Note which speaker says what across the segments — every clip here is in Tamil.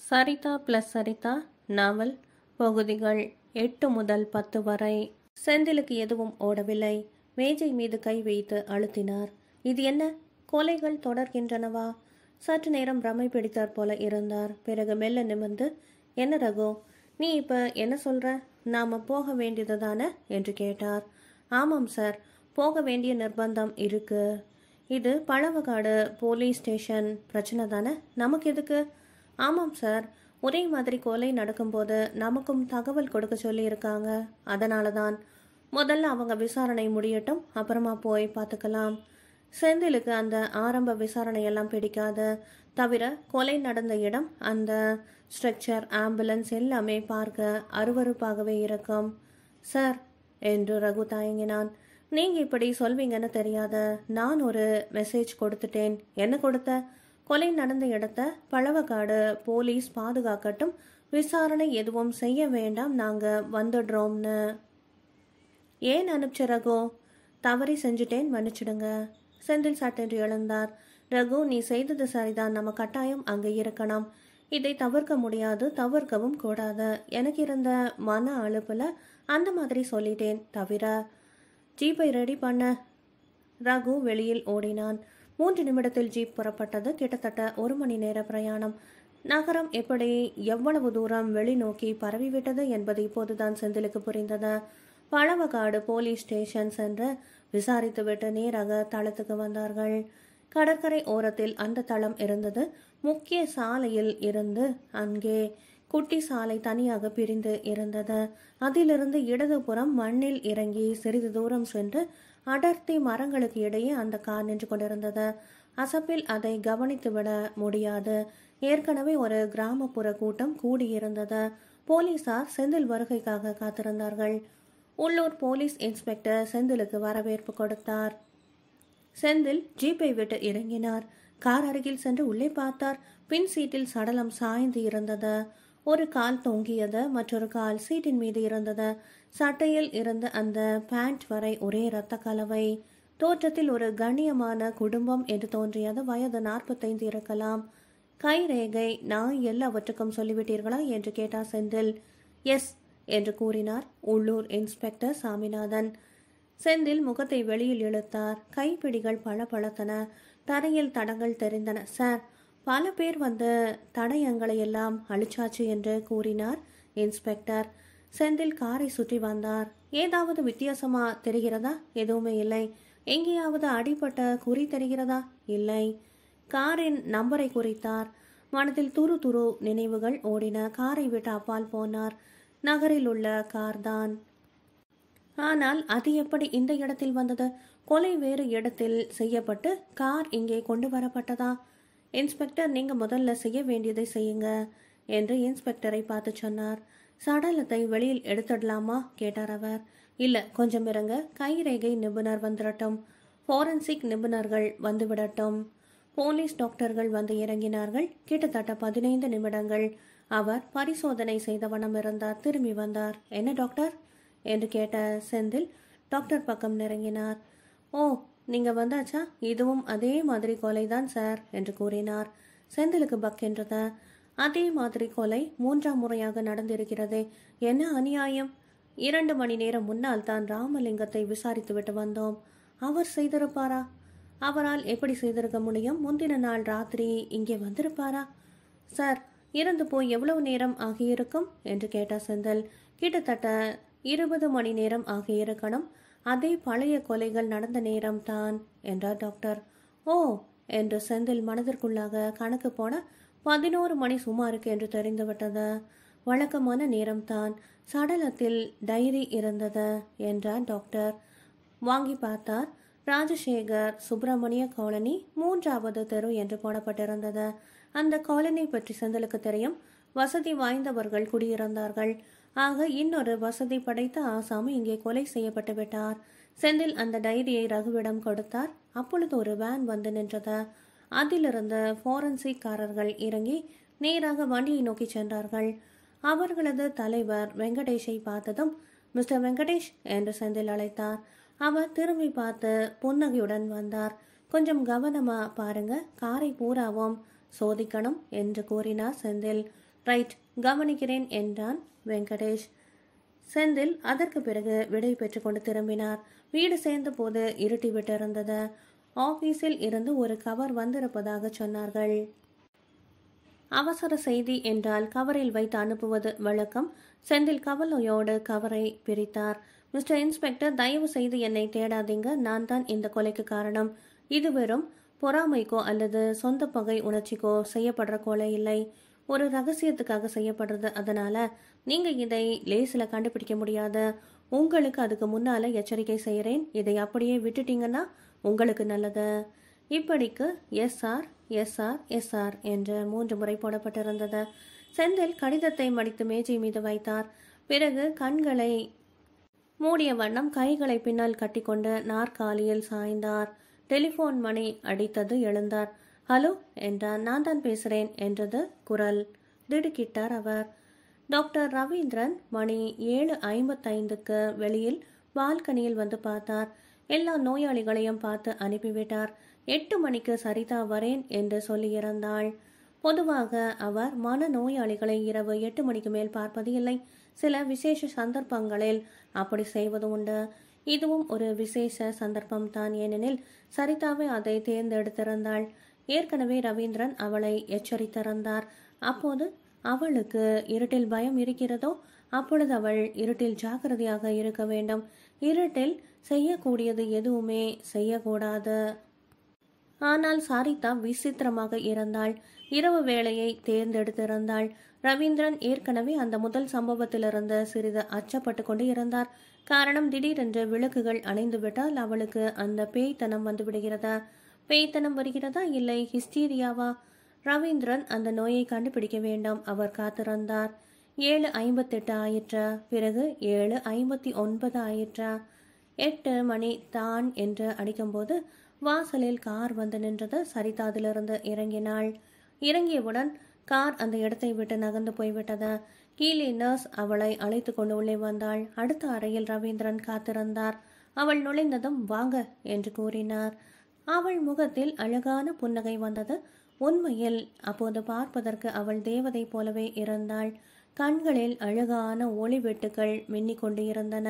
Speaker 1: சரிதா பிளஸ் சரிதா நாவல் பகுதிகள் எட்டு முதல் பத்து வரை செந்திலுக்கு எதுவும் ஓடவில்லை மேஜை மீது கை வைத்து அழுத்தினார் இது என்ன கொலைகள் தொடர்கின்றனவா சற்று நேரம் பிரமை பிடித்தார் போல இருந்தார் பிறகு மெல்ல நிமிர்ந்து என்ன ரகு நீ இப்ப என்ன சொல்ற நாம போக வேண்டியது தானே என்று கேட்டார் ஆமாம் சார் போக வேண்டிய நிர்பந்தம் இருக்கு இது பழவகாடு போலீஸ் ஸ்டேஷன் பிரச்சனை தானே நமக்கு எதுக்கு ஆமாம் சார் ஒரே மாதிரி கொலை நடக்கும்போது நமக்கும் தகவல் கொடுக்க சொல்லி இருக்காங்க அதனால தான் முதல்ல அவங்க விசாரணை முடியட்டும் அப்புறமா போய் பார்த்துக்கலாம் செந்திலுக்கு அந்த ஆரம்ப விசாரணை எல்லாம் பிடிக்காது தவிர கொலை நடந்த இடம் அந்த ஸ்ட்ரக்சர் ஆம்புலன்ஸ் எல்லாமே பார்க்க அருவருப்பாகவே இருக்கும் சார் என்று ரகு தயங்கினான் நீங்க இப்படி சொல்வீங்கன்னு தெரியாத நான் ஒரு மெசேஜ் கொடுத்துட்டேன் என்ன கொடுத்த கொலை நடந்த இடத்த பழவக்காடு போலீஸ் பாதுகாக்கட்டும் விசாரணை எதுவும் செய்ய வேண்டாம் நாங்க வந்துடுறோம்னு ஏன் அனுப்பிச்ச ரகு தவறி செஞ்சுட்டேன் மன்னிச்சிடுங்க செந்தில் சட்டென்று எழுந்தார் ரகு நீ செய்தது சரிதான் நம்ம கட்டாயம் அங்கே இருக்கணும் இதை தவிர்க்க முடியாது தவிர்க்கவும் கூடாது எனக்கு இருந்த மன அழுப்புல அந்த மாதிரி சொல்லிட்டேன் தவிர ஜீப்பை ரெடி பண்ண ரகு வெளியில் ஓடினான் மூன்று நிமிடத்தில் ஜீப் புறப்பட்டது கிட்டத்தட்ட ஒரு மணி நேர பிரயாணம் நகரம் எப்படி எவ்வளவு தூரம் வெளிநோக்கி பரவிவிட்டது என்பது இப்போதுதான் செந்திலுக்கு புரிந்தது பழவகாடு போலீஸ் ஸ்டேஷன் சென்று விசாரித்துவிட்டு நேராக தளத்துக்கு வந்தார்கள் கடற்கரை ஓரத்தில் அந்த தளம் இருந்தது முக்கிய சாலையில் இருந்து அங்கே குட்டி சாலை தனியாக பிரிந்து இருந்தது அதிலிருந்து இடதுபுறம் மண்ணில் இறங்கி சிறிது தூரம் சென்று அடர்த்தி மரங்களுக்கு இடையே அந்த கார் நின்று கொண்டிருந்தது அசப்பில் அதை கவனித்துவிட முடியாது ஏற்கனவே ஒரு கிராமப்புற கூட்டம் கூடியிருந்தது போலீசார் செந்தில் வருகைக்காக காத்திருந்தார்கள் உள்ளூர் போலீஸ் இன்ஸ்பெக்டர் செந்திலுக்கு வரவேற்பு கொடுத்தார் செந்தில் ஜீப்பை விட்டு இறங்கினார் கார் அருகில் சென்று உள்ளே பார்த்தார் பின் சீட்டில் சடலம் சாய்ந்து இருந்தது ஒரு கால் தொங்கியது மற்றொரு கால் சீட்டின் மீது இருந்தது சட்டையில் இருந்த அந்த பேண்ட் வரை ஒரே இரத்த கலவை தோற்றத்தில் ஒரு கண்ணியமான குடும்பம் என்று தோன்றியது வயது நாற்பத்தைந்து இருக்கலாம் கை ரேகை நான் எல்லாவற்றுக்கும் சொல்லிவிட்டீர்களா என்று கேட்டார் செந்தில் எஸ் என்று கூறினார் உள்ளூர் இன்ஸ்பெக்டர் சாமிநாதன் செந்தில் முகத்தை வெளியில் இழுத்தார் கைப்பிடிகள் பளபளத்தன தரையில் தடங்கள் தெரிந்தன சார் பல பேர் வந்து தடயங்களை எல்லாம் அழிச்சாச்சு என்று கூறினார் இன்ஸ்பெக்டர் செந்தில் காரை சுற்றி வந்தார் ஏதாவது வித்தியாசமா தெரிகிறதா எதுவுமே இல்லை எங்கேயாவது அடிபட்ட குறி தெரிகிறதா இல்லை காரின் நம்பரை குறித்தார் மனதில் துரு துரு நினைவுகள் ஓடின காரை விட்டு அப்பால் போனார் நகரில் உள்ள கார்தான் ஆனால் அது எப்படி இந்த இடத்தில் வந்தது கொலை வேறு இடத்தில் செய்யப்பட்டு கார் இங்கே கொண்டு வரப்பட்டதா இன்ஸ்பெக்டர் நீங்க முதல்ல செய்ய வேண்டியதை செய்யுங்க என்று இன்ஸ்பெக்டரை பார்த்து சொன்னார் சடலத்தை வெளியில் எடுத்துடலாமா கேட்டார் அவர் இல்ல கொஞ்சம் இருங்க கைரேகை நிபுணர் வந்துடட்டும் ஃபோரன்சிக் நிபுணர்கள் வந்துவிடட்டும் போலீஸ் டாக்டர்கள் வந்து இறங்கினார்கள் கிட்டத்தட்ட பதினைந்து நிமிடங்கள் அவர் பரிசோதனை செய்த வண்ணம் இருந்தார் திரும்பி வந்தார் என்ன டாக்டர் என்று கேட்ட செந்தில் டாக்டர் பக்கம் நெருங்கினார் ஓ நீங்க வந்தாச்சா இதுவும் அதே மாதிரி கொலைதான் சார் என்று கூறினார் செந்திலுக்கு பக் என்றது அதே மாதிரி கொலை மூன்றாம் முறையாக நடந்திருக்கிறதே என்ன அநியாயம் இரண்டு மணி நேரம் முன்னால் தான் ராமலிங்கத்தை விசாரித்துவிட்டு வந்தோம் அவர் செய்திருப்பாரா அவரால் எப்படி செய்திருக்க முடியும் முந்தின நாள் ராத்திரி இங்கே வந்திருப்பாரா சார் இறந்து போய் எவ்வளவு நேரம் ஆகியிருக்கும் என்று கேட்டார் செந்தில் கிட்டத்தட்ட இருபது மணி நேரம் ஆகியிருக்கணும் அதே பழைய கொலைகள் நடந்த நேரம் தான் என்றார் டாக்டர் ஓ என்று செந்தில் மனதிற்குள்ளாக கணக்கு போன பதினோரு மணி சுமாருக்கு என்று தெரிந்துவிட்டது வழக்கமான நேரம்தான் சடலத்தில் டைரி இருந்தது என்றார் டாக்டர் வாங்கி பார்த்தார் ராஜசேகர் சுப்பிரமணிய காலனி மூன்றாவது தெரு என்று போடப்பட்டிருந்தது அந்த காலனி பற்றி செந்திலுக்கு தெரியும் வசதி வாய்ந்தவர்கள் குடியிருந்தார்கள் ஆக இன்னொரு வசதி படைத்த ஆசாமி இங்கே கொலை செய்யப்பட்டு விட்டார் செந்தில் அந்த டைரியை ரகுவிடம் கொடுத்தார் அப்பொழுது ஒரு வேன் வந்து நின்றது அதிலிருந்த ஃபோரன்சிக்காரர்கள் இறங்கி நேராக வண்டியை நோக்கி சென்றார்கள் அவர்களது தலைவர் வெங்கடேஷை பார்த்ததும் மிஸ்டர் வெங்கடேஷ் என்று செந்தில் அழைத்தார் அவர் திரும்பி பார்த்து புன்னகையுடன் வந்தார் கொஞ்சம் கவனமா பாருங்க காரை பூராவும் சோதிக்கணும் என்று கூறினார் செந்தில் ரைட் கவனிக்கிறேன் என்றான் வெங்கடேஷ் செந்தில் அதற்கு பிறகு விடை பெற்றுக்கொண்டு திரும்பினார் வீடு சேர்ந்த போது இருட்டி விட்டிருந்தது ஆபீஸில் இருந்து ஒரு கவர் வந்திருப்பதாக சொன்னார்கள் அவசர செய்தி என்றால் கவரில் வைத்து அனுப்புவது வழக்கம் செந்தில் கவலையோடு கவரை பிரித்தார் மிஸ்டர் இன்ஸ்பெக்டர் தயவு செய்து என்னை தேடாதீங்க நான் தான் இந்த கொலைக்கு காரணம் இது வெறும் பொறாமைக்கோ அல்லது சொந்த பகை உணர்ச்சிக்கோ செய்யப்படுற கொலை இல்லை ஒரு ரகசியத்துக்காக செய்யப்படுறது அதனால நீங்க இதை லேசில கண்டுபிடிக்க முடியாது உங்களுக்கு அதுக்கு முன்னால எச்சரிக்கை செய்கிறேன் இதை அப்படியே விட்டுட்டீங்கன்னா உங்களுக்கு நல்லது இப்படிக்கு எஸ்ஆர் எஸ்ஆர் எஸ்ஆர் என்று மூன்று முறை போடப்பட்டிருந்தது செந்தில் கடிதத்தை மடித்து மேஜை மீது வைத்தார் பிறகு கண்களை மூடிய வண்ணம் கைகளை பின்னால் கட்டிக்கொண்டு நாற்காலியில் சாய்ந்தார் டெலிபோன் மணி அடித்தது எழுந்தார் ஹலோ என்றார் நான் தான் பேசுகிறேன் என்றது குரல் திடுக்கிட்டார் அவர் டாக்டர் ரவீந்திரன் மணி ஏழு ஐம்பத்தைந்துக்கு வெளியில் பால்கனியில் வந்து பார்த்தார் எல்லா நோயாளிகளையும் பார்த்து அனுப்பிவிட்டார் எட்டு மணிக்கு சரிதா வரேன் என்று சொல்லியிருந்தாள் பொதுவாக அவர் மன நோயாளிகளை இரவு எட்டு மணிக்கு மேல் பார்ப்பது இல்லை சில விசேஷ சந்தர்ப்பங்களில் அப்படி செய்வது உண்டு இதுவும் ஒரு விசேஷ சந்தர்ப்பம் தான் ஏனெனில் சரிதாவே அதை தேர்ந்தெடுத்திருந்தாள் ஏற்கனவே ரவீந்திரன் அவளை எச்சரித்திருந்தார் அப்போது அவளுக்கு இருட்டில் பயம் இருக்கிறதோ அப்பொழுது அவள் இருட்டில் ஜாக்கிரதையாக இருக்க வேண்டும் இருட்டில் செய்யக்கூடியது எதுவுமே செய்யக்கூடாது ஆனால் சாரிதா விசித்திரமாக இருந்தாள் இரவு வேளையை தேர்ந்தெடுத்திருந்தாள் ரவீந்திரன் ஏற்கனவே அந்த முதல் சம்பவத்திலிருந்து சிறிது அச்சப்பட்டு கொண்டு இருந்தார் காரணம் திடீரென்று விளக்குகள் அணைந்து விட்டால் அவளுக்கு அந்த பேய்த்தனம் வந்து விடுகிறதா பேய்த்தனம் வருகிறதா இல்லை ஹிஸ்டீரியாவா ரவீந்திரன் அந்த நோயை கண்டுபிடிக்க வேண்டாம் அவர் காத்திருந்தார் ஏழு ஐம்பத்தெட்டு ஆயிற்றா பிறகு ஏழு ஐம்பத்தி ஒன்பது ஆயிற்றா எட்டு மணி தான் என்று அடிக்கும்போது வாசலில் கார் வந்து நின்றது சரிதாதிலிருந்து இறங்கினாள் இறங்கியவுடன் கார் அந்த இடத்தை விட்டு நகர்ந்து போய்விட்டது கீழே நர்ஸ் அவளை அழைத்து கொண்டு உள்ளே வந்தாள் அடுத்த அறையில் ரவீந்திரன் காத்திருந்தார் அவள் நுழைந்ததும் வாங்க என்று கூறினார் அவள் முகத்தில் அழகான புன்னகை வந்தது உண்மையில் அப்போது பார்ப்பதற்கு அவள் தேவதை போலவே இருந்தாள் கண்களில் அழகான ஒளி வெட்டுக்கள் மின்னிக் கொண்டு இருந்தன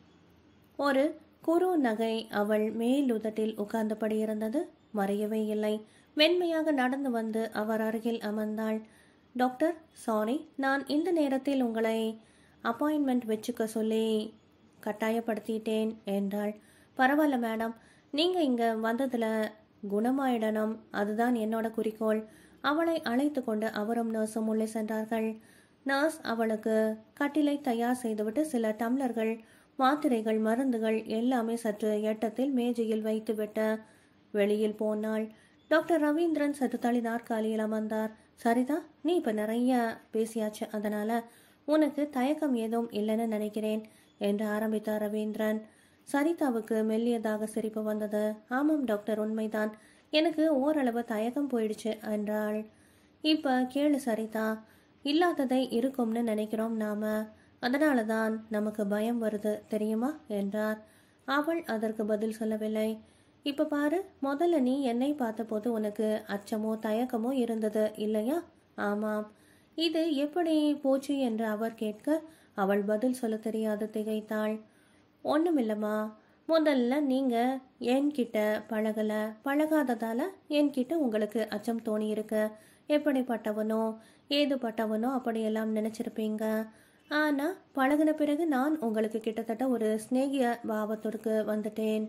Speaker 1: ஒரு குறு நகை அவள் மேலுதட்டில் உட்கார்ந்தபடி இருந்தது மறையவே இல்லை மென்மையாக நடந்து வந்து அவர் அருகில் அமர்ந்தாள் டாக்டர் சாரி நான் இந்த நேரத்தில் உங்களை அப்பாயின்மெண்ட் வச்சுக்க சொல்லி கட்டாயப்படுத்திட்டேன் என்றாள் பரவாயில்ல மேடம் நீங்கள் இங்கே வந்ததில் குணமாயிடணும் அதுதான் என்னோட குறிக்கோள் அவளை அழைத்து கொண்டு அவரும் நர்ஸும் உள்ளே சென்றார்கள் நர்ஸ் அவளுக்கு கட்டிலை தயார் செய்துவிட்டு சில டம்ளர்கள் மாத்திரைகள் மருந்துகள் எல்லாமே சற்று எட்டத்தில் மேஜையில் வைத்துவிட்டு வெளியில் போனாள் டாக்டர் ரவீந்திரன் சற்று தள்ளி நாற்காலியில் அமர்ந்தார் சரிதா நீ இப்போ நிறைய பேசியாச்சு அதனால உனக்கு தயக்கம் ஏதும் இல்லைன்னு நினைக்கிறேன் என்று ஆரம்பித்தார் ரவீந்திரன் சரிதாவுக்கு மெல்லியதாக சிரிப்பு வந்தது ஆமாம் டாக்டர் உண்மைதான் எனக்கு ஓரளவு தயக்கம் போயிடுச்சு என்றாள் இப்போ கேளு சரிதா இல்லாததை இருக்கும்னு நினைக்கிறோம் நாம அதனால தான் நமக்கு பயம் வருது தெரியுமா என்றார் அவள் அதற்கு பதில் சொல்லவில்லை இப்ப பாரு முதல்ல நீ என்னை பார்த்தபோது உனக்கு அச்சமோ தயக்கமோ இருந்தது இல்லையா ஆமாம் இது எப்படி போச்சு என்று அவர் கேட்க அவள் பதில் சொல்ல தெரியாது திகைத்தாள் ஒண்ணுமில்லம்மா முதல்ல நீங்க என்கிட்ட பழகல பழகாததால என்கிட்ட உங்களுக்கு அச்சம் தோணி இருக்கு எப்படிப்பட்டவனோ ஏதுப்பட்டவனோ அப்படியெல்லாம் நினைச்சிருப்பீங்க ஆனா பழகின பிறகு நான் உங்களுக்கு கிட்டத்தட்ட ஒரு சிநேகிய பாவத்திற்கு வந்துட்டேன்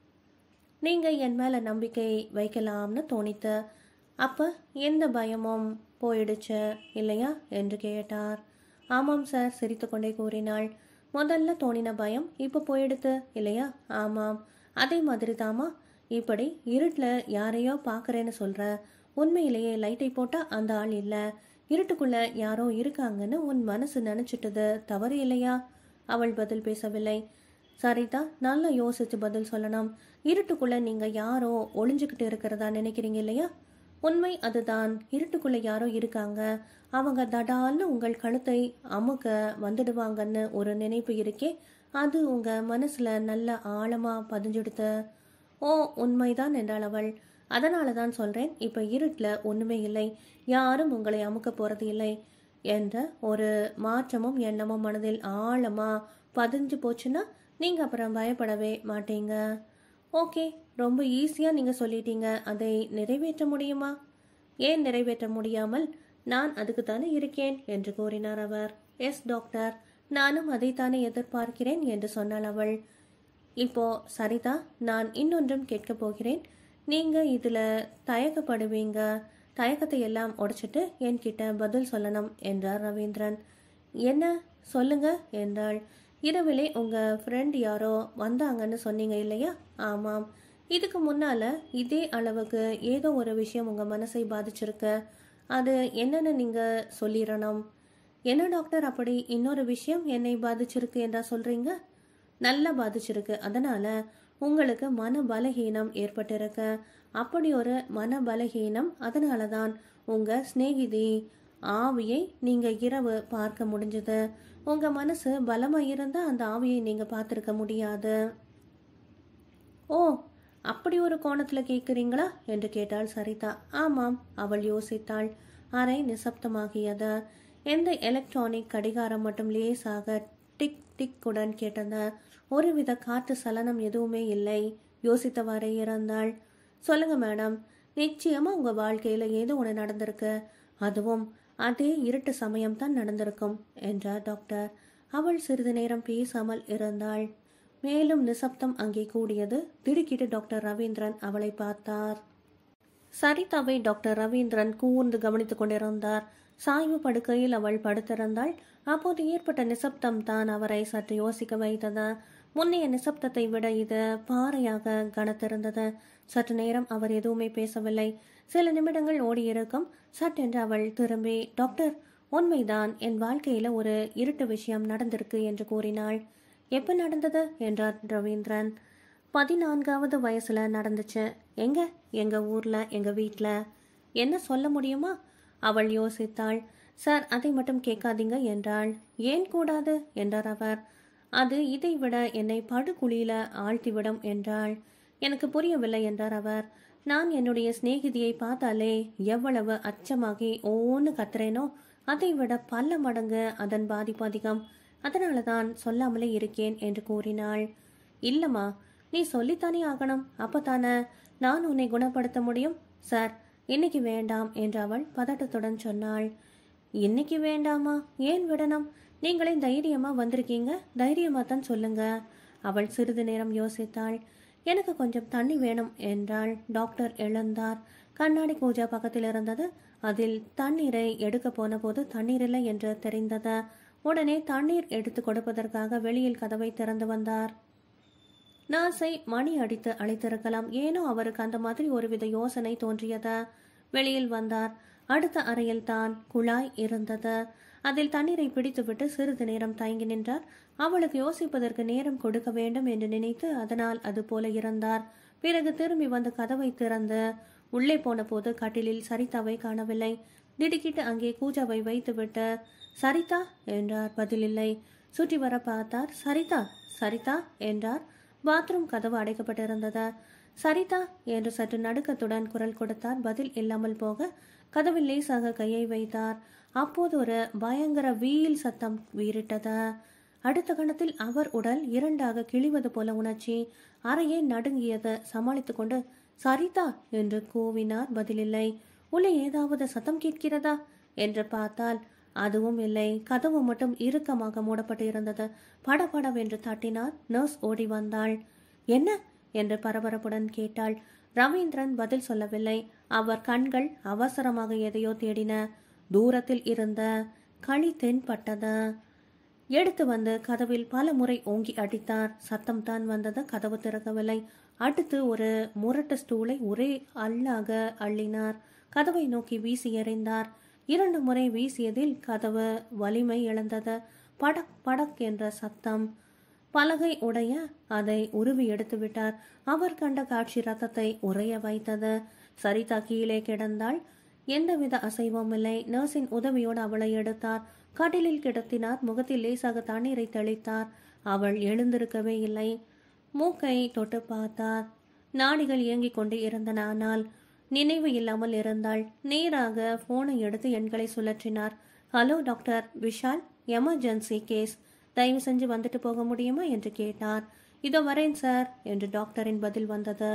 Speaker 1: நீங்க என் மேல நம்பிக்கை வைக்கலாம்னு தோணித்து அப்ப எந்த பயமும் போயிடுச்சு இல்லையா என்று கேட்டார் ஆமாம் சார் சிரித்துக்கொண்டே கூறினாள் முதல்ல தோணின பயம் இப்போ போயிடுத்து இல்லையா ஆமாம் அதே மாதிரி தாமா இப்படி இருட்டில் யாரையோ பார்க்குறேன்னு சொல்ற உண்மையிலேயே லைட்டை போட்டா அந்த ஆள் இல்லை இருட்டுக்குள்ள யாரோ இருக்காங்கன்னு உன் மனசு நினைச்சிட்டது தவறு இல்லையா அவள் பதில் பேசவில்லை சரிதா நல்லா யோசிச்சு பதில் சொல்லணும் இருட்டுக்குள்ள நீங்க யாரோ ஒளிஞ்சுக்கிட்டு இருக்கிறதா நினைக்கிறீங்க இல்லையா உண்மை அதுதான் இருட்டுக்குள்ள யாரோ இருக்காங்க அவங்க தடால்னு உங்கள் கழுத்தை அமுக்க வந்துடுவாங்கன்னு ஒரு நினைப்பு இருக்கே அது உங்க மனசுல நல்ல ஆழமா பதிஞ்சுடுத்து ஓ உண்மைதான் என்றாள் அவள் அதனால தான் சொல்றேன் இப்ப இருட்டுல ஒண்ணுமே இல்லை யாரும் உங்களை அமுக்க போறது இல்லை என்ற ஒரு மாற்றமும் எண்ணமும் மனதில் ஆழமா பதிஞ்சு போச்சுன்னா நீங்க அப்புறம் பயப்படவே மாட்டீங்க ஓகே ரொம்ப ஈஸியா நீங்க சொல்லிட்டீங்க அதை நிறைவேற்ற முடியுமா ஏன் நிறைவேற்ற முடியாமல் நான் அதுக்கு தானே இருக்கேன் என்று கூறினார் அவர் எஸ் டாக்டர் நானும் அதைத்தானே எதிர்பார்க்கிறேன் என்று சொன்னாள் அவள் இப்போ சரிதா நான் இன்னொன்றும் கேட்கப் போகிறேன் நீங்க இதுல தயக்கப்படுவீங்க தயக்கத்தை எல்லாம் உடைச்சிட்டு என்கிட்ட பதில் சொல்லணும் என்றார் ரவீந்திரன் என்ன சொல்லுங்க என்றாள் இரவிலே உங்க ஃப்ரெண்ட் யாரோ வந்தாங்கன்னு சொன்னீங்க இல்லையா ஆமாம் இதுக்கு முன்னால இதே அளவுக்கு ஏதோ ஒரு விஷயம் உங்க மனசை பாதிச்சிருக்கு அது என்னன்னு நீங்க சொல்லிடணும் என்ன டாக்டர் அப்படி இன்னொரு விஷயம் என்னை பாதிச்சிருக்கு என்றா சொல்றீங்க நல்லா பாதிச்சிருக்கு அதனால உங்களுக்கு மன பலகீனம் ஏற்பட்டிருக்கு அப்படி ஒரு மன பலகீனம் அதனால தான் உங்க சிநேகிதி ஆவியை நீங்க இரவு பார்க்க முடிஞ்சது உங்க மனசு பலமா இருந்தா அந்த ஆவியை நீங்க பார்த்திருக்க முடியாது ஓ அப்படி ஒரு கோணத்துல கேட்குறீங்களா என்று கேட்டாள் சரிதா ஆமாம் அவள் யோசித்தாள் அறை நிசப்தமாகியது எந்த எலக்ட்ரானிக் கடிகாரம் மட்டும் லேசாக டிக் டிக்குடன் கேட்டது ஒருவித காற்று சலனம் எதுவுமே இல்லை யோசித்தவாறே இருந்தாள் சொல்லுங்க மேடம் நிச்சயமா உங்க வாழ்க்கையில ஏதோ ஒன்று நடந்திருக்கு அதுவும் அதே இருட்டு சமயம் தான் நடந்திருக்கும் என்றார் டாக்டர் அவள் சிறிது நேரம் பேசாமல் இருந்தாள் மேலும் நிசப்தம் அங்கே கூடியது திடுக்கிட்டு டாக்டர் ரவீந்திரன் அவளை பார்த்தார் சரிதாவை டாக்டர் ரவீந்திரன் கூர்ந்து கவனித்துக் கொண்டிருந்தார் சாய்வு படுக்கையில் அவள் படுத்திருந்தாள் அப்போது ஏற்பட்ட நிசப்தம் தான் அவரை சற்று யோசிக்க வைத்தது முன்னைய நிசப்தத்தை விட இது பாறையாக கனத்திருந்தது சற்று நேரம் அவர் எதுவுமே பேசவில்லை சில நிமிடங்கள் ஓடியிருக்கும் சட்டென்று அவள் திரும்பி டாக்டர் உண்மைதான் என் வாழ்க்கையில ஒரு இருட்டு விஷயம் நடந்திருக்கு என்று கூறினாள் எப்ப நடந்தது என்றார் ரவீந்திரன் பதினான்காவது வயசுல நடந்துச்சு எங்க எங்க ஊர்ல எங்க வீட்ல என்ன சொல்ல முடியுமா அவள் யோசித்தாள் சார் அதை மட்டும் கேட்காதீங்க என்றாள் ஏன் கூடாது என்றார் அவர் அது இதை விட என்னை படுகுழியில ஆழ்த்திவிடும் என்றாள் எனக்கு புரியவில்லை என்றார் அவர் நான் என்னுடைய சிநேகிதியை பார்த்தாலே எவ்வளவு அச்சமாகி ஓன்னு கத்துறேனோ அதை விட பல மடங்கு அதன் பாதிப்பு அதிகம் அதனால தான் சொல்லாமலே இருக்கேன் என்று கூறினாள் இல்லம்மா நீ சொல்லித்தானே ஆகணும் அப்பதானே நான் உன்னை குணப்படுத்த முடியும் சார் இன்னைக்கு வேண்டாம் என்று அவள் பதட்டத்துடன் சொன்னாள் இன்னைக்கு வேண்டாமா ஏன் விடணும் நீங்களே தைரியமா வந்திருக்கீங்க தைரியமா தான் சொல்லுங்க அவள் சிறிது நேரம் யோசித்தாள் எனக்கு கொஞ்சம் தண்ணி வேணும் என்றாள் டாக்டர் எழுந்தார் கண்ணாடி பூஜா பக்கத்தில் இருந்தது அதில் தண்ணீரை எடுக்க போன போது தண்ணீர் இல்லை என்று தெரிந்தது உடனே தண்ணீர் எடுத்து கொடுப்பதற்காக வெளியில் கதவை திறந்து வந்தார் நர்ஸை மணி அடித்து அழைத்திருக்கலாம் ஏனோ அவருக்கு அந்த மாதிரி ஒருவித யோசனை தோன்றியது வெளியில் வந்தார் அடுத்த அறையில் தான் குழாய் இருந்தது அதில் தண்ணீரை பிடித்துவிட்டு சிறிது நேரம் தயங்கி நின்றார் அவளுக்கு யோசிப்பதற்கு நேரம் கொடுக்க வேண்டும் என்று நினைத்து அதனால் அது போல இருந்தார் பிறகு திரும்பி வந்து கதவை திறந்து உள்ளே போன போது கட்டிலில் சரிதாவை காணவில்லை திடுக்கிட்டு அங்கே கூஜாவை வைத்துவிட்டு சரிதா என்றார் பதிலில்லை சுற்றி வர பார்த்தார் சரிதா சரிதா என்றார் பாத்ரூம் கதவு அடைக்கப்பட்டிருந்தது சரிதா என்று சற்று நடுக்கத்துடன் குரல் கொடுத்தார் பதில் இல்லாமல் போக கதவில் லேசாக கையை வைத்தார் அப்போது ஒரு பயங்கர வீல் சத்தம் வீறிட்டது அடுத்த கணத்தில் அவர் உடல் இரண்டாக கிழிவது போல உணர்ச்சி அறையே நடுங்கியது சமாளித்துக் கொண்டு சரிதா என்று கூவினார் பதிலில்லை உள்ளே ஏதாவது சத்தம் கேட்கிறதா என்று பார்த்தால் அதுவும் இல்லை கதவு மட்டும் இறுக்கமாக மூடப்பட்டு இருந்தது படபடவென்று தட்டினார் நர்ஸ் ஓடி வந்தாள் என்ன என்று பரபரப்புடன் கேட்டாள் ரவீந்திரன் பதில் சொல்லவில்லை அவர் கண்கள் அவசரமாக எதையோ தேடின தூரத்தில் இருந்த களி தென்பட்டது எடுத்து வந்து கதவில் பல முறை ஓங்கி அடித்தார் சத்தம் தான் வந்தது கதவு திறக்கவில்லை அடுத்து ஒரு முரட்டு ஸ்டூலை ஒரே அல்லாக அள்ளினார் கதவை நோக்கி வீசி எறிந்தார் இரண்டு முறை வீசியதில் கதவு வலிமை இழந்தது படக் படக் என்ற சத்தம் பலகை உடைய அதை உருவி எடுத்து விட்டார் அவர் கண்ட காட்சி ரத்தத்தை உறைய வைத்தது சரிதா கீழே கிடந்தாள் எந்தவித அசைவும் இல்லை நர்ஸின் உதவியோடு அவளை எடுத்தார் கட்டிலில் கிடத்தினார் முகத்தில் லேசாக தண்ணீரை தெளித்தார் அவள் எழுந்திருக்கவே இல்லை மூக்கை தொட்டு பார்த்தார் நாடிகள் இயங்கிக் கொண்டு இருந்தன ஆனால் நினைவு இல்லாமல் இருந்தாள் நேராக போனை எடுத்து எண்களை சுழற்றினார் hello doctor Vishal emergency case தயவு செஞ்சு வந்துட்டு போக முடியுமா என்று கேட்டார் இதோ வரேன் சார் என்று டாக்டரின் பதில் வந்தது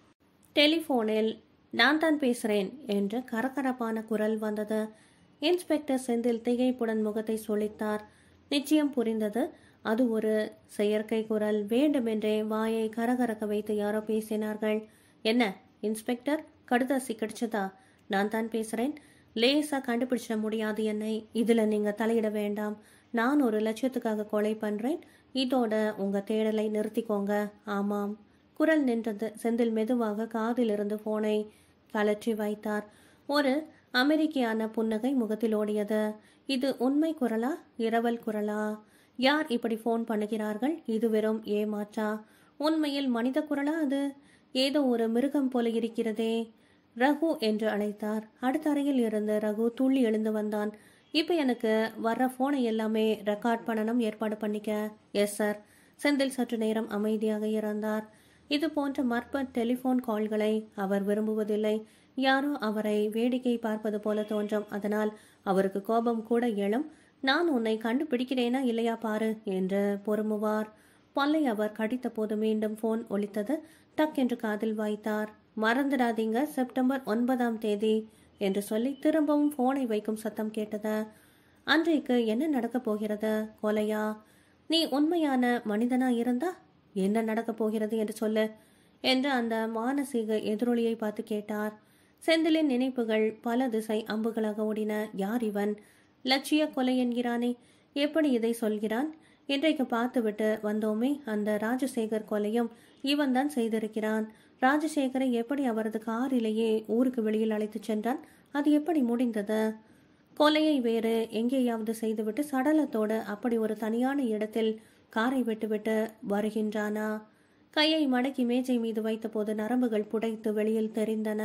Speaker 1: டெலிஃபோனில் நான் தான் பேசுகிறேன் என்று கரகரப்பான குரல் வந்தது இன்ஸ்பெக்டர் செந்தில் திகைப்புடன் முகத்தை சுளித்தார் நிச்சயம் புரிந்தது அது ஒரு செயற்கை குரல் வேண்டுமென்றே வாயை கரகரக்க வைத்து யாரோ பேசினார்கள் என்ன இன்ஸ்பெக்டர் கடுதாசி கிடைச்சதா நான் தான் பேசுகிறேன் லேசா கண்டுபிடிச்சிட முடியாது என்னை இதில் நீங்கள் தலையிட வேண்டாம் நான் ஒரு லட்சத்துக்காக கொலை பண்ணுறேன் இதோட உங்கள் தேடலை நிறுத்திக்கோங்க ஆமாம் குரல் நின்றது செந்தில் மெதுவாக காதிலிருந்து போனை கலற்றி வைத்தார் ஒரு அமெரிக்கையான புன்னகை முகத்தில் ஓடியது இது உண்மை குரலா இரவல் குரலா யார் இப்படி ஃபோன் பண்ணுகிறார்கள் இது வெறும் ஏமாற்றா உண்மையில் மனித குரலா அது ஏதோ ஒரு மிருகம் போல இருக்கிறதே ரகு என்று அழைத்தார் அடுத்த அறையில் இருந்து ரகு துள்ளி எழுந்து வந்தான் இப்போ எனக்கு வர்ற ஃபோனை எல்லாமே ரெக்கார்ட் பண்ணணும் ஏற்பாடு பண்ணிக்க எஸ் சார் செந்தில் சற்று நேரம் அமைதியாக இருந்தார் இது போன்ற மர்ம டெலிஃபோன் கால்களை அவர் விரும்புவதில்லை யாரோ அவரை வேடிக்கை பார்ப்பது போல தோன்றும் அதனால் அவருக்கு கோபம் கூட எழும் நான் உன்னை கண்டுபிடிக்கிறேனா இல்லையா பாரு என்று பொறுமுவார் பல்லை அவர் கடித்த போது மீண்டும் போன் ஒலித்தது டக் என்று காதில் வாய்த்தார் மறந்துடாதீங்க செப்டம்பர் ஒன்பதாம் தேதி என்று சொல்லி திரும்பவும் போனை வைக்கும் சத்தம் கேட்டது அன்றைக்கு என்ன நடக்கப் போகிறது கொலையா நீ உண்மையான மனிதனா இருந்தா என்ன நடக்கப் போகிறது என்று சொல்லு என்று அந்த மானசீக எதிரொலியை பார்த்து கேட்டார் செந்திலின் நினைப்புகள் பல திசை அம்புகளாக ஓடின யார் இவன் லட்சிய கொலை என்கிறானே எப்படி இதை சொல்கிறான் இன்றைக்கு பார்த்துவிட்டு வந்தோமே அந்த ராஜசேகர் கொலையும் இவன் தான் செய்திருக்கிறான் ராஜசேகரை எப்படி அவரது காரிலேயே ஊருக்கு வெளியில் அழைத்துச் சென்றான் அது எப்படி முடிந்தது கொலையை வேறு எங்கேயாவது செய்துவிட்டு சடலத்தோடு அப்படி ஒரு தனியான இடத்தில் காரை விட்டுவிட்டு வருகின்றானா கையை மடக்கி மேஜை மீது வைத்தபோது நரம்புகள் புடைத்து வெளியில் தெரிந்தன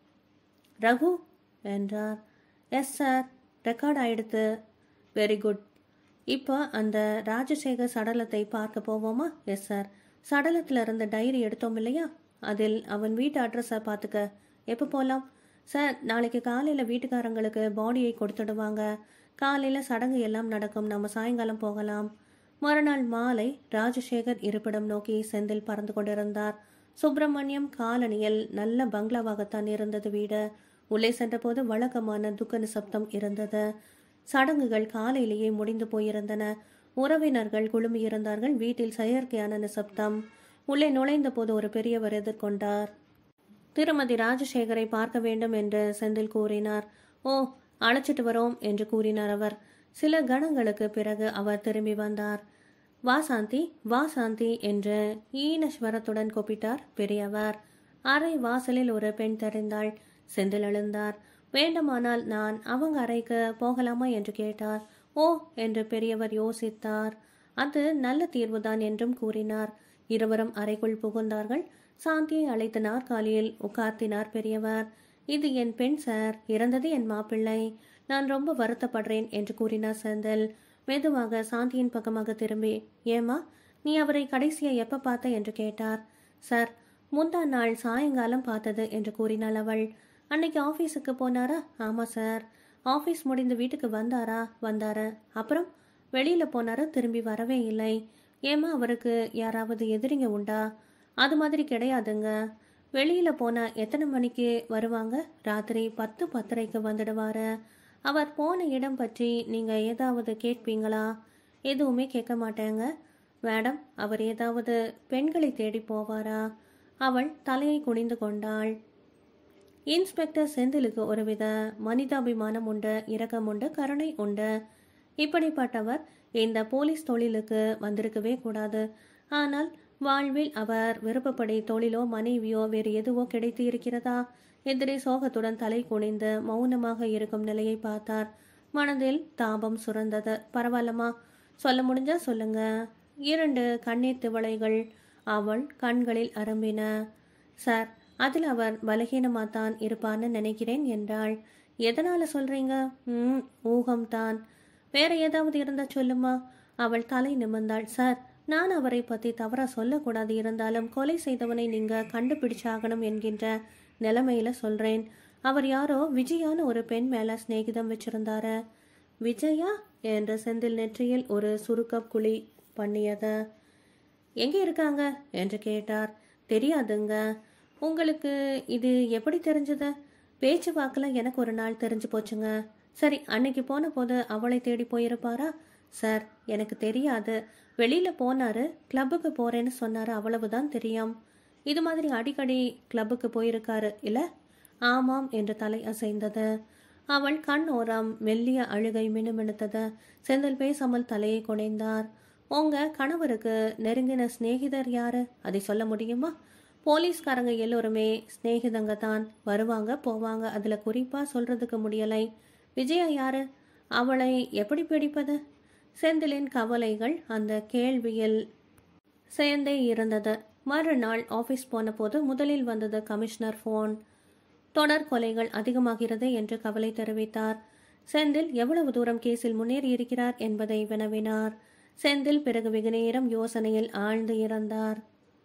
Speaker 1: ரகு என்றார் எஸ் சார் ரெக்கார்ட் ஆயிடுத்து வெரி குட் இப்போ அந்த ராஜசேகர் சடலத்தை பார்க்க போவோமா எஸ் சார் சடலத்தில் இருந்த டைரி எடுத்தோம் இல்லையா அதில் அவன் வீட்டு அட்ரஸை பார்த்துக்க எப்போ போகலாம் சார் நாளைக்கு காலையில் வீட்டுக்காரங்களுக்கு பாடியை கொடுத்துடுவாங்க காலையில் சடங்கு எல்லாம் நடக்கும் நம்ம சாயங்காலம் போகலாம் மறுநாள் மாலை ராஜசேகர் இருப்பிடம் நோக்கி செந்தில் பறந்து கொண்டிருந்தார் சுப்பிரமணியம் காலனியில் நல்ல பங்களாவாகத்தான் இருந்தது வீடு உள்ளே சென்றபோது வழக்கமான துக்க நிசப்தம் இருந்தது சடங்குகள் காலையிலேயே முடிந்து போயிருந்தன உறவினர்கள் குழுமியிருந்தார்கள் வீட்டில் செயற்கையான நிசப்தம் உள்ளே நுழைந்த போது ஒரு பெரியவர் எதிர்கொண்டார் திருமதி ராஜசேகரை பார்க்க வேண்டும் என்று செந்தில் கூறினார் ஓ அழைச்சிட்டு வரோம் என்று கூறினார் அவர் சில கணங்களுக்கு பிறகு அவர் திரும்பி வந்தார் வா சாந்தி வா சாந்தி என்று ஈனஸ்வரத்துடன் கூப்பிட்டார் பெரியவர் அறை வாசலில் ஒரு பெண் தெரிந்தாள் செந்தில் எழுந்தார் வேண்டுமானால் நான் அவங்க அறைக்கு போகலாமா என்று கேட்டார் ஓ என்று பெரியவர் யோசித்தார் அது நல்ல தீர்வுதான் என்றும் கூறினார் இருவரும் அறைக்குள் புகுந்தார்கள் சாந்தியை அழைத்து நாற்காலியில் உட்கார்த்தினார் பெரியவர் இது என் பெண் சார் இறந்தது என் மாப்பிள்ளை நான் ரொம்ப வருத்தப்படுறேன் என்று கூறினார் செந்தில் மெதுவாக சாந்தியின் பக்கமாக திரும்பி ஏமா நீ அவரை கடைசியா எப்ப பார்த்த என்று கேட்டார் சார் முந்தா நாள் சாயங்காலம் பார்த்தது என்று கூறினாள் அவள் அன்னைக்கு ஆஃபீஸுக்கு போனாரா ஆமா சார் ஆஃபீஸ் முடிந்து வீட்டுக்கு வந்தாரா வந்தாரு அப்புறம் வெளியில போனாரு திரும்பி வரவே இல்லை ஏமா அவருக்கு யாராவது எதிரிங்க உண்டா அது மாதிரி கிடையாதுங்க வெளியில போனா எத்தனை மணிக்கு வருவாங்க ராத்திரி பத்து பத்தரைக்கு வந்துடுவாரு அவர் போன இடம் பற்றி நீங்க ஏதாவது கேட்பீங்களா எதுவுமே கேட்க மாட்டேங்க மேடம் அவர் ஏதாவது பெண்களை தேடி போவாரா அவள் தலையை குனிந்து கொண்டாள் இன்ஸ்பெக்டர் செந்திலுக்கு ஒருவித மனிதாபிமானம் உண்டு இரக்கம் உண்டு கருணை உண்டு இப்படிப்பட்டவர் இந்த போலீஸ் தொழிலுக்கு வந்திருக்கவே கூடாது ஆனால் வாழ்வில் அவர் விருப்பப்படி தொழிலோ மனைவியோ வேறு எதுவோ கிடைத்து இருக்கிறதா எதிரே சோகத்துடன் தலை குனிந்து மௌனமாக இருக்கும் நிலையை பார்த்தார் மனதில் தாபம் சுரந்தது பரவாயில்லம்மா சொல்ல முடிஞ்சா சொல்லுங்க இரண்டு கண்ணீர் திவளைகள் அவள் கண்களில் அரும்பின சார் அதில் அவர் பலகீனமாத்தான் இருப்பான்னு நினைக்கிறேன் என்றாள் எதனால சொல்றீங்க ம் ஊகம்தான் வேற ஏதாவது இருந்தா சொல்லுமா அவள் தலை நிமிர்ந்தாள் சார் நான் அவரை பத்தி தவறா சொல்லக்கூடாது இருந்தாலும் கொலை செய்தவனை நீங்க கண்டுபிடிச்சாகணும் என்கின்ற நிலைமையில சொல்றேன் அவர் யாரோ விஜயான ஒரு பெண் மேல சிநேகிதம் வச்சிருந்தாரு விஜயா என்ற செந்தில் நெற்றியில் ஒரு சுருக்க குழி பண்ணியது எங்கே இருக்காங்க என்று கேட்டார் தெரியாதுங்க உங்களுக்கு இது எப்படி தெரிஞ்சது பேச்சு வாக்கில் எனக்கு ஒரு நாள் தெரிஞ்சு போச்சுங்க சரி அன்னைக்கு போன போது அவளை தேடி போயிருப்பாரா சார் எனக்கு தெரியாது வெளியில போனாரு கிளப்புக்கு போறேன்னு சொன்னாரு அவ்வளவுதான் தெரியும் இது மாதிரி அடிக்கடி கிளப்புக்கு போயிருக்காரு இல்ல ஆமாம் என்று தலை அசைந்தது அவள் கண் ஓரம் மெல்லிய அழுகை மினுமினுத்தது செந்தில் பேசாமல் தலையை குனைந்தார் உங்க கணவருக்கு நெருங்கின சிநேகிதர் யாரு அதை சொல்ல முடியுமா போலீஸ்காரங்க எல்லோருமே சிநேகிதங்க தான் வருவாங்க போவாங்க அதுல குறிப்பா சொல்றதுக்கு முடியலை விஜயா யாரு அவளை எப்படி பிடிப்பது செந்திலின் கவலைகள் அந்த கேள்வியில் சேர்ந்தே இருந்தது மறுநாள் ஆபீஸ் போன போது முதலில் வந்தது கமிஷனர் ஃபோன் தொடர் கொலைகள் அதிகமாகிறது என்று கவலை தெரிவித்தார் செந்தில் எவ்வளவு தூரம் கேஸில் முன்னேறி இருக்கிறார் என்பதை வினவினார் செந்தில் பிறகு வெகு நேரம் யோசனையில் ஆழ்ந்து இறந்தார்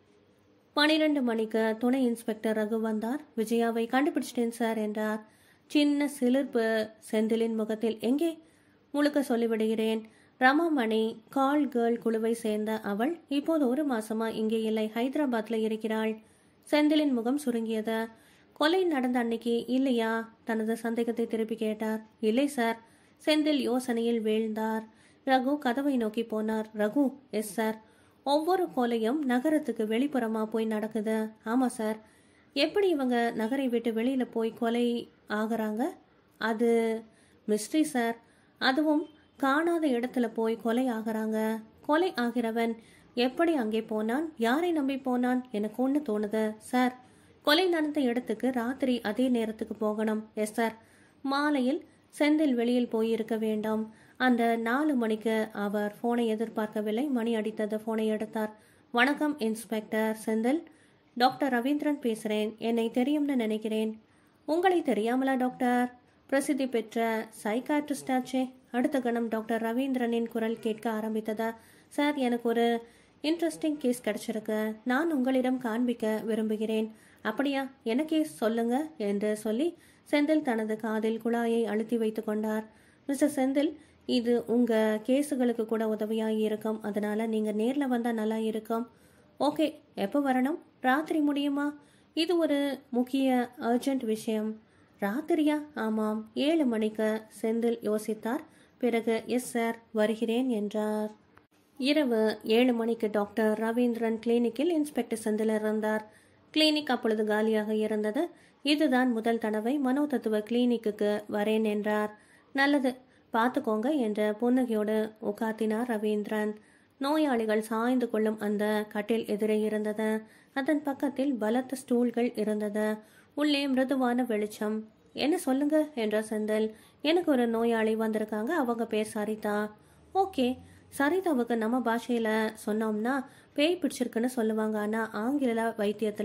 Speaker 1: பனிரெண்டு மணிக்கு துணை இன்ஸ்பெக்டர் ரகு வந்தார் விஜயாவை கண்டுபிடிச்சிட்டேன் சார் என்றார் சின்ன சிலிர்ப்பு செந்திலின் முகத்தில் எங்கே முழுக்க சொல்லிவிடுகிறேன் ரமாமணி கால் கேர்ள் குழுவை சேர்ந்த அவள் இப்போது ஒரு மாசமா இங்கே இல்லை ஹைதராபாத்ல இருக்கிறாள் செந்திலின் முகம் சுருங்கியது கொலை நடந்த அன்னைக்கு இல்லையா தனது சந்தேகத்தை திருப்பி கேட்டார் இல்லை சார் செந்தில் யோசனையில் வீழ்ந்தார் ரகு கதவை நோக்கி போனார் ரகு எஸ் சார் ஒவ்வொரு கொலையும் நகரத்துக்கு வெளிப்புறமா போய் நடக்குது ஆமா சார் எப்படி இவங்க நகரை விட்டு வெளியில போய் கொலை ஆகுறாங்க அது மிஸ்ட்ரி சார் அதுவும் காணாத இடத்துல போய் கொலை ஆகுறாங்க கொலை ஆகிறவன் எப்படி அங்கே போனான் யாரை நம்பி போனான் எனக்கு ஒன்று தோணுது சார் கொலை நடந்த இடத்துக்கு ராத்திரி அதே நேரத்துக்கு போகணும் எஸ் சார் மாலையில் செந்தில் வெளியில் போயிருக்க வேண்டும் அந்த நாலு மணிக்கு அவர் போனை எதிர்பார்க்கவில்லை மணி அடித்தது போனை எடுத்தார் வணக்கம் இன்ஸ்பெக்டர் செந்தில் டாக்டர் ரவீந்திரன் பேசுறேன் என்னை தெரியும்னு நினைக்கிறேன் உங்களை தெரியாமலா டாக்டர் பிரசித்தி பெற்ற சைக்காட்ரிஸ்ட் ஆச்சே அடுத்த கணம் டாக்டர் ரவீந்திரனின் குரல் கேட்க ஆரம்பித்ததா சார் எனக்கு ஒரு இன்ட்ரெஸ்டிங் கேஸ் கிடைச்சிருக்கு நான் உங்களிடம் காண்பிக்க விரும்புகிறேன் அப்படியா என்ன கேஸ் சொல்லுங்க என்று சொல்லி செந்தில் தனது காதில் குழாயை அழுத்தி வைத்து கொண்டார் மிஸ்டர் செந்தில் இது உங்க கேஸுகளுக்கு கூட உதவியாக இருக்கும் அதனால நீங்க நேர்ல வந்தா நல்லா இருக்கும் ஓகே எப்போ வரணும் ராத்திரி முடியுமா இது ஒரு முக்கிய அர்ஜென்ட் விஷயம் ராத்திரியா ஆமாம் ஏழு மணிக்கு செந்தில் யோசித்தார் பிறகு எஸ் சார் வருகிறேன் என்றார் இரவு ஏழு மணிக்கு டாக்டர் ரவீந்திரன் கிளினிக்கில் இன்ஸ்பெக்டர் செந்தில் இருந்தார் கிளினிக் அப்பொழுது காலியாக இருந்தது இதுதான் முதல் தடவை மனோ தத்துவ கிளினிக்குக்கு வரேன் என்றார் நல்லது பார்த்துக்கோங்க என்ற புன்னகையோடு உட்காத்தினார் ரவீந்திரன் நோயாளிகள் சாய்ந்து கொள்ளும் அந்த கட்டில் எதிரே இருந்தது அதன் பக்கத்தில் பலத்த ஸ்டூல்கள் இருந்தது உள்ளே மிருதுவான வெளிச்சம் என்ன சொல்லுங்க என்ற செந்தில் எனக்கு ஒரு நோயாளி வந்திருக்காங்க அவங்க பேர் சரிதா ஓகே சரிதாவுக்கு நம்ம பாஷையில சொன்னோம்னா பேய் பிடிச்சிருக்குன்னு சொல்லுவாங்க ஆனா ஆங்கில வைத்தியத்துல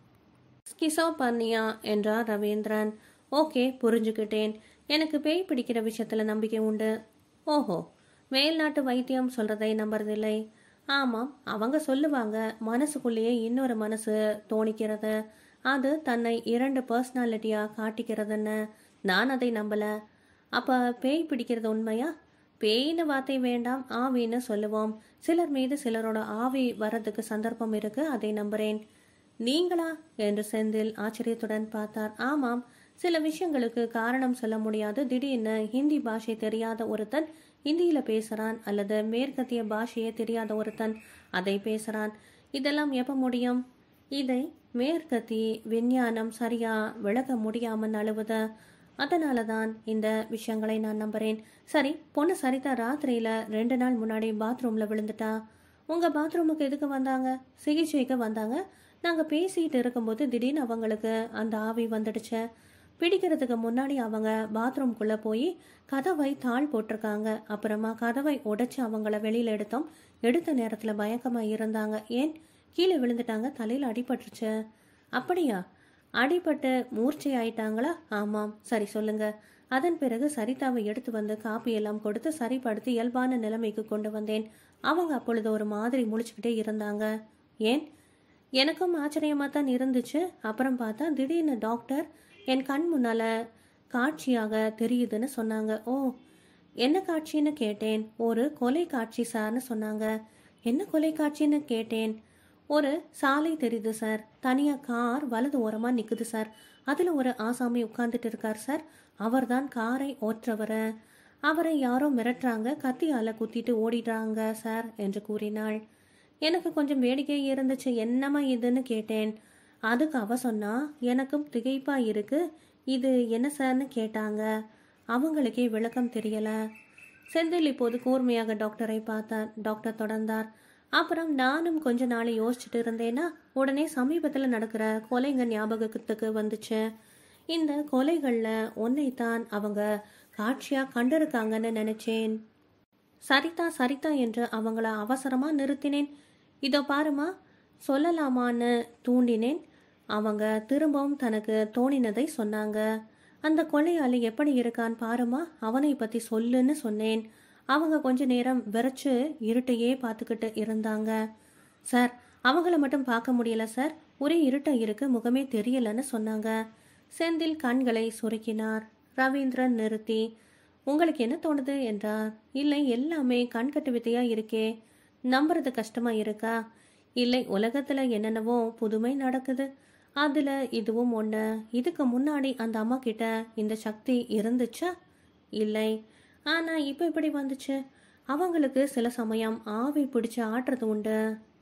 Speaker 1: ஸ்கிசோபர்னியா என்றார் ரவீந்திரன் ஓகே புரிஞ்சுக்கிட்டேன் எனக்கு பேய் பிடிக்கிற விஷயத்துல நம்பிக்கை உண்டு ஓஹோ மேல்நாட்டு வைத்தியம் சொல்றதை நம்புறதில்லை ஆமாம் அவங்க சொல்லுவாங்க மனசுக்குள்ளேயே இன்னொரு மனசு தோணிக்கிறது அது தன்னை இரண்டு பர்சனாலிட்டியா காட்டிக்கிறதுன்னு நான் அதை நம்பல அப்ப பேய் பிடிக்கிறது உண்மையா பேயின்னு வார்த்தை வேண்டாம் ஆவின்னு சொல்லுவோம் சிலர் மீது சிலரோட ஆவி வர்றதுக்கு சந்தர்ப்பம் இருக்கு அதை நம்புறேன் நீங்களா என்று செந்தில் ஆச்சரியத்துடன் பார்த்தார் ஆமாம் சில விஷயங்களுக்கு காரணம் சொல்ல முடியாது திடீர்னு ஹிந்தி பாஷை தெரியாத ஒருத்தன் ஹிந்தியில பேசுறான் அல்லது மேற்கத்திய பாஷையே தெரியாத ஒருத்தன் அதை பேசுறான் இதெல்லாம் எப்ப முடியும் இதை மேற்கத்தி விஞ்ஞானம் சரியா விளக்க முடியாமல் அழுவுத அதனால தான் இந்த விஷயங்களை நான் நம்புறேன் சரி பொண்ணு சரிதா ராத்திரியில ரெண்டு நாள் முன்னாடி பாத்ரூம்ல விழுந்துட்டா உங்க பாத்ரூமுக்கு எதுக்கு வந்தாங்க சிகிச்சைக்கு வந்தாங்க நாங்க பேசிட்டு இருக்கும்போது திடீர்னு அவங்களுக்கு அந்த ஆவி வந்துடுச்சு பிடிக்கிறதுக்கு முன்னாடி அவங்க பாத்ரூம்குள்ள போய் கதவை தாள் போட்டிருக்காங்க அப்புறமா கதவை உடைச்சு அவங்கள வெளியில எடுத்தோம் எடுத்த நேரத்துல பயக்கமா இருந்தாங்க ஏன் கீழே விழுந்துட்டாங்க தலையில அடிபட்டுருச்சு அப்படியா அடிபட்டு மூர்ச்சை ஆயிட்டாங்களா ஆமாம் சரி சொல்லுங்க அதன் பிறகு சரிதாவை எடுத்து வந்து காப்பி எல்லாம் கொடுத்து சரிப்படுத்தி இயல்பான நிலைமைக்கு கொண்டு வந்தேன் அவங்க அப்பொழுது ஒரு மாதிரி முழிச்சுக்கிட்டே இருந்தாங்க ஏன் எனக்கும் ஆச்சரியமா தான் இருந்துச்சு அப்புறம் பார்த்தா திடீர்னு டாக்டர் என் கண் முன்னால காட்சியாக தெரியுதுன்னு சொன்னாங்க ஓ என்ன காட்சின்னு கேட்டேன் ஒரு கொலை காட்சி சார்னு சொன்னாங்க என்ன கொலை காட்சின்னு கேட்டேன் ஒரு சாலை தெரியுது சார் தனியா கார் வலது ஓரமா நிக்குது சார் அதுல ஒரு ஆசாமி உட்கார்ந்துட்டு இருக்கார் சார் அவர்தான் காரை ஓற்றவர் அவரை யாரோ மிரட்டுறாங்க கத்தியால குத்திட்டு ஓடிடுறாங்க சார் என்று கூறினாள் எனக்கு கொஞ்சம் வேடிக்கை இருந்துச்சு என்னம்மா இதுன்னு கேட்டேன் அதுக்கு அவ சொன்னா எனக்கும் திகைப்பா இருக்கு இது என்ன சார்னு கேட்டாங்க அவங்களுக்கே விளக்கம் தெரியல செந்தில் இப்போது கூர்மையாக டாக்டரை பார்த்தார் டாக்டர் தொடர்ந்தார் அப்புறம் நானும் கொஞ்ச நாள் யோசிச்சுட்டு இருந்தேன்னா உடனே சமீபத்தில் நடக்கிற கொலைங்க ஞாபகத்துக்கு வந்துச்சு இந்த கொலைகளில் ஒன்னைத்தான் அவங்க காட்சியாக கண்டிருக்காங்கன்னு நினைச்சேன் சரிதா சரிதா என்று அவங்கள அவசரமா நிறுத்தினேன் இதோ பாருமா சொல்லலாமான்னு தூண்டினேன் அவங்க திரும்பவும் தனக்கு தோணினதை சொன்னாங்க அந்த கொலையாளி எப்படி இருக்கான் பாருமா அவனை பத்தி சொல்லுன்னு சொன்னேன் அவங்க கொஞ்ச நேரம் விரைச்சு இருட்டையே பார்த்துக்கிட்டு இருந்தாங்க சார் அவங்கள மட்டும் பார்க்க முடியல சார் ஒரே இருட்டா இருக்கு முகமே தெரியலன்னு சொன்னாங்க செந்தில் கண்களை சுருக்கினார் ரவீந்திரன் நிறுத்தி உங்களுக்கு என்ன தோணுது என்றார் இல்லை எல்லாமே கண்கட்டு வித்தையா இருக்கே நம்புறது கஷ்டமா இருக்கா இல்லை உலகத்துல என்னென்னவோ புதுமை நடக்குது அதுல இதுவும் ஒண்ணு இதுக்கு முன்னாடி அந்த அம்மா கிட்ட இந்த சக்தி இருந்துச்சா இல்லை ஆனா இப்ப இப்படி வந்துச்சு அவங்களுக்கு சில சமயம் ஆவி பிடிச்சு ஆட்டுறது உண்டு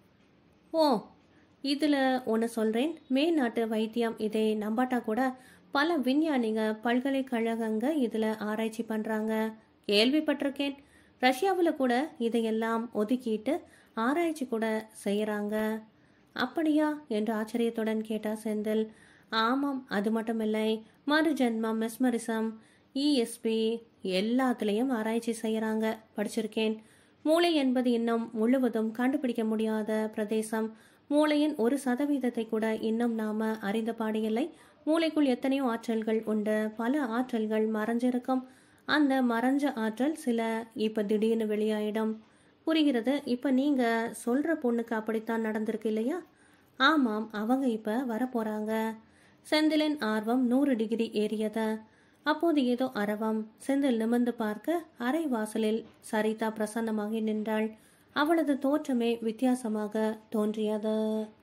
Speaker 1: ஓ இதுல ஒன்று சொல்றேன் மேநாட்டு வைத்தியம் இதை நம்பாட்டா கூட பல விஞ்ஞானிங்க பல்கலைக்கழகங்க இதுல ஆராய்ச்சி பண்றாங்க கேள்விப்பட்டிருக்கேன் ரஷ்யாவில் கூட இதையெல்லாம் ஒதுக்கிட்டு ஆராய்ச்சி கூட செய்யறாங்க அப்படியா என்று ஆச்சரியத்துடன் கேட்டா செந்தில் ஆமாம் அது மட்டுமில்லை மறுஜென்மம் மெஸ்மரிசம் இஎஸ்பி எல்லாத்துலேயும் ஆராய்ச்சி செய்யறாங்க படிச்சிருக்கேன் மூளை என்பது இன்னும் முழுவதும் கண்டுபிடிக்க முடியாத பிரதேசம் மூளையின் ஒரு சதவீதத்தை கூட இன்னும் நாம அறிந்த பாடியில்லை மூளைக்குள் எத்தனையோ ஆற்றல்கள் உண்டு பல ஆற்றல்கள் மறைஞ்சிருக்கும் அந்த மறைஞ்ச ஆற்றல் சில இப்ப திடீர்னு வெளியாயிடும் புரிகிறது இப்ப நீங்க சொல்ற பொண்ணுக்கு அப்படித்தான் நடந்திருக்கு இல்லையா ஆமாம் அவங்க இப்ப வரப்போறாங்க செந்திலின் ஆர்வம் நூறு டிகிரி ஏறியது அப்போது ஏதோ அரவம் செந்தில் நிமிர்ந்து பார்க்க அரை வாசலில் சரிதா பிரசன்னமாகி நின்றாள் அவளது தோற்றமே வித்தியாசமாக தோன்றியது